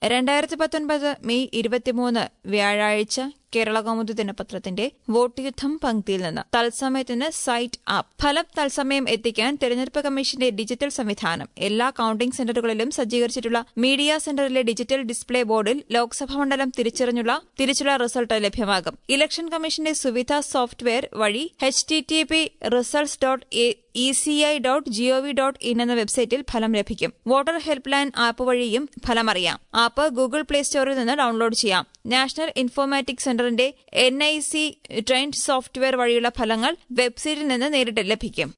രണ്ടായിരത്തി പത്തൊൻപത് മെയ് ഇരുപത്തിമൂന്ന് വ്യാഴാഴ്ച കേരള കൗമുദി ദിനപത്രത്തിന്റെ വോട്ട് യുദ്ധം പങ്ക്തിയിൽ നിന്ന് തത്സമയത്തിന് സൈറ്റ് ആപ്പ് ഫലം തത്സമയം എത്തിക്കാൻ തെരഞ്ഞെടുപ്പ് കമ്മീഷന്റെ ഡിജിറ്റൽ സംവിധാനം എല്ലാ കൌണ്ടിംഗ് സെന്ററുകളിലും സജ്ജീകരിച്ചിട്ടുള്ള മീഡിയ സെന്ററിലെ ഡിജിറ്റൽ ഡിസ്പ്ലേ ബോർഡിൽ ലോക്സഭാ മണ്ഡലം തിരിച്ചറിഞ്ഞുള്ള തിരിച്ചുള്ള റിസൾട്ട് ലഭ്യമാകും ഇലക്ഷൻ കമ്മീഷന്റെ സുവിധ സോഫ്റ്റ്വെയർ വഴി H T T P results dot E C I dot gov dot in എന്ന വെബ്സൈറ്റിൽ ഫലം ലഭിക്കും വോട്ടർ ഹെൽപ്പ് ലൈൻ ആപ്പ് വഴിയും ഫലമറിയാം ആപ്പ് ഗൂഗിൾ പ്ലേ സ്റ്റോറിൽ നിന്ന് ഡൌൺലോഡ് ചെയ്യാം നാഷണൽ ഇൻഫോർമാറ്റിക് സെന്ററിന്റെ N I C trained software വഴിയുള്ള ഫലങ്ങൾ വെബ്സൈറ്റിൽ നിന്ന് നേരിട്ട് ലഭിക്കും